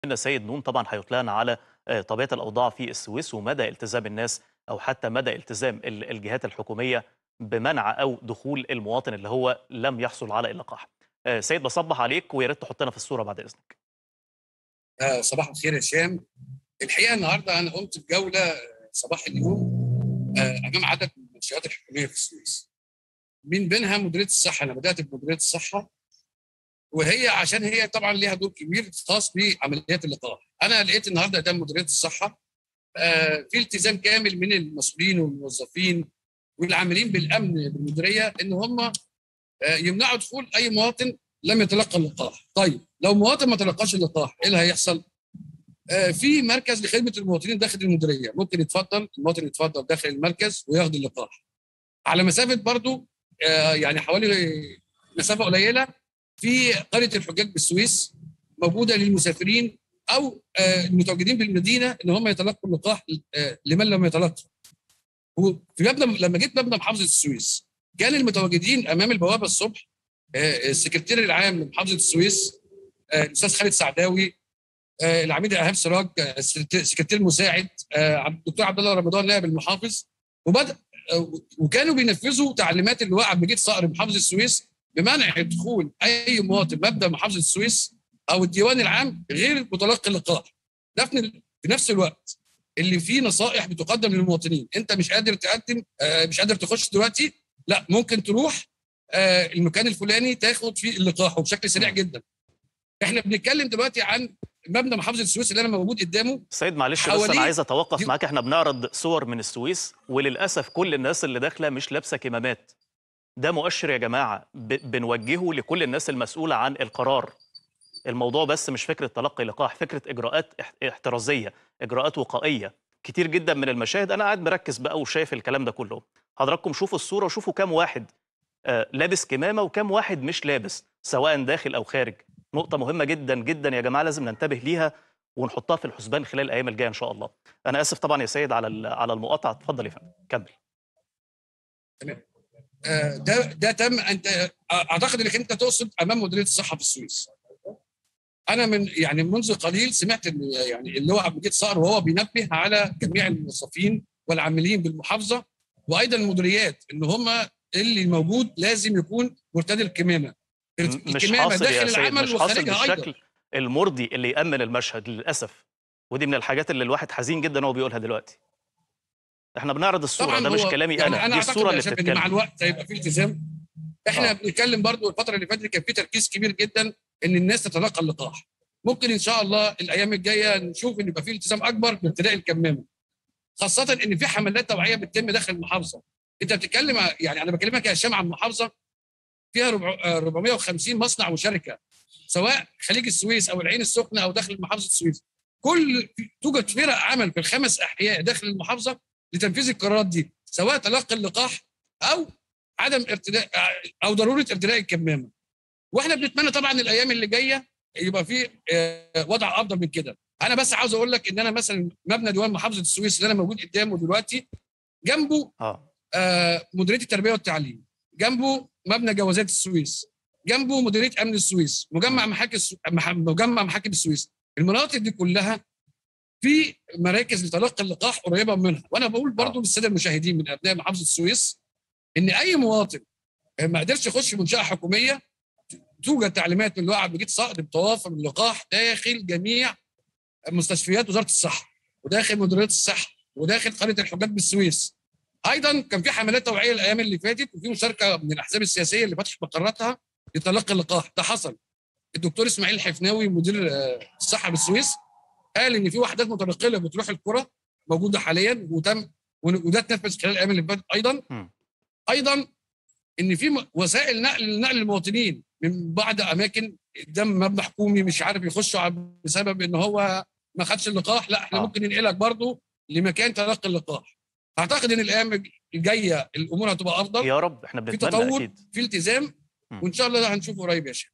منا سيد نون طبعا هيطلعنا على آه، طبيعه الاوضاع في السويس ومدى التزام الناس او حتى مدى التزام ال- الجهات الحكوميه بمنع او دخول المواطن اللي هو لم يحصل على اللقاح. آه، سيد بصبح عليك ويا ريت تحطنا في الصوره بعد اذنك. آه، صباح الخير يا هشام الحقيقه النهارده انا قمت بجوله آه، صباح اليوم آه، امام عدد من المنشات الحكوميه في السويس من بينها مديريه الصحه انا بدات بمديريه الصحه وهي عشان هي طبعا ليها دور كبير خاص بعمليات اللقاح انا لقيت النهارده قدام مديريه الصحه آه، في التزام كامل من المسؤولين والموظفين والعاملين بالامن بالمديريه ان هم آه، يمنعوا دخول اي مواطن لم يتلقى اللقاح طيب لو مواطن ما تلقاش اللقاح ايه اللي هيحصل آه، في مركز لخدمه المواطنين داخل المديريه ممكن يتفضل المواطن يتفضل داخل المركز وياخد اللقاح على مسافه برضو آه، يعني حوالي مسافه قليله في قريه الحجاج بالسويس موجوده للمسافرين او آه، المتواجدين بالمدينه ان هم يتلقوا اللقاح آه، لمن لم يتلقى وفي مبنى لما جيت مبنى محافظه السويس كان المتواجدين امام البوابه الصبح آه، السكرتير العام لمحافظه السويس آه، الاستاذ خالد سعداوي آه، العميد ايهاب سراج آه، السكرتير المساعد آه، عبد- الدكتور عبد الله رمضان نائب المحافظ وبدا آه، وكانوا بينفذوا تعليمات اللواء عبد المجيد صقر محافظ السويس بمنع دخول اي مواطن مبدا محافظه السويس او الديوان العام غير متلقي اللقاح ده في في نفس الوقت اللي فيه نصائح بتقدم للمواطنين انت مش قادر تقدم آه، مش قادر تخش دلوقتي لا ممكن تروح آه، المكان الفلاني تاخد فيه اللقاح وبشكل سريع جدا احنا بنتكلم دلوقتي عن مبنى محافظه السويس اللي انا موجود قدامه سيد معلش بس حواليه انا عايز اتوقف دي- معاك احنا بنعرض صور من السويس وللاسف كل الناس اللي داخله مش لابسه كمامات. ده مؤشر يا جماعه ب- بنوجهه لكل الناس المسؤوله عن القرار. الموضوع بس مش فكره تلقي لقاح فكره اجراءات اح- احترازيه اجراءات وقائيه كتير جدا من المشاهد انا قاعد مركز بقى وشايف الكلام ده كله حضراتكم شوفوا الصوره وشوفوا كام واحد آه، لابس كمامه وكام واحد مش لابس سواء داخل او خارج نقطه مهمه جدا جدا يا جماعه لازم ننتبه ليها ونحطها في الحسبان خلال الايام الجايه ان شاء الله انا اسف طبعا يا سيد على ال- على المقاطعه اتفضل يا فندم كمل آه، ده ده تم انت آه، اعتقد انك انت تقصد امام مديريه الصحه في السويس انا من يعني منذ قليل سمعت ان يعني اللي هو عبد المجيد صقر وهو بينبه على جميع الموظفين والعاملين بالمحافظه وايضا المديريات ان هم اللي موجود لازم يكون مرتدي الكمامه م- مش الكمامه حاصل يا داخل سيد العمل مش حاصل وخارجها ايضا بالشكل المرضي اللي يامن المشهد للاسف ودي من الحاجات اللي الواحد حزين جدا وهو بيقولها دلوقتي احنا بنعرض الصوره ده مش هو- كلامي يعني انا انا دي اعتقد الصوره يا اللي شباب ان مع بتتكلم الوقت هيبقى في التزام احنا آه. بنتكلم برضو الفتره اللي فاتت كان في تركيز كبير جدا ان الناس تتلقى اللقاح ممكن ان شاء الله الايام الجايه نشوف ان يبقى في التزام اكبر بارتداء الكمامه خاصه ان في حملات توعيه بتتم داخل المحافظه انت بتتكلم ع- يعني انا بكلمك يا هشام عن محافظه فيها ربع- آه، 450 مصنع وشركه سواء خليج السويس او العين السخنه او داخل محافظه السويس كل توجد فرق عمل في الخمس احياء داخل المحافظه لتنفيذ القرارات دي سواء تلقي اللقاح او عدم ارتداء او ضروره ارتداء الكمامه واحنا بنتمنى طبعا الايام اللي جايه يبقى في آه، وضع افضل من كده انا بس عاوز اقول لك ان انا مثلا مبنى ديوان محافظه السويس اللي انا موجود قدامه دلوقتي جنبه اه آه، مديريه التربيه والتعليم جنبه مبنى جوازات السويس جنبه مديريه امن السويس مجمع محاكم السو... مح- مجمع محاكم السويس المناطق دي كلها في مراكز لتلقي اللقاح قريبه منها وانا بقول برضو آه. للساده المشاهدين من ابناء محافظه السويس ان اي مواطن ما قدرش يخش منشاه حكوميه توجد تعليمات من اللواء عبد المجيد صقر بتوافر اللقاح داخل جميع مستشفيات وزاره الصحه وداخل مديريه الصحه وداخل قريه الحجاج بالسويس ايضا كان في حملات توعيه الايام اللي فاتت وفي مشاركه من الاحزاب السياسيه اللي فتحت مقراتها لتلقي اللقاح ده حصل الدكتور اسماعيل الحفناوي مدير آه، الصحه بالسويس قال ان في وحدات متنقله بتروح القرى موجوده حاليا وتم وده اتنفذ خلال الايام اللي فاتت ايضا مم. ايضا ان في م- وسائل نقل نقل المواطنين من بعض اماكن قدام مبنى حكومي مش عارف يخشوا ع- بسبب ان هو ما خدش اللقاح لا احنا آه. ممكن ننقلك برضه لمكان تلقي اللقاح اعتقد ان الايام الجايه الامور هتبقى افضل يا رب احنا في بنتمنى تطور اكيد في التزام مم. وان شاء الله ده هنشوفه قريب يا شيخ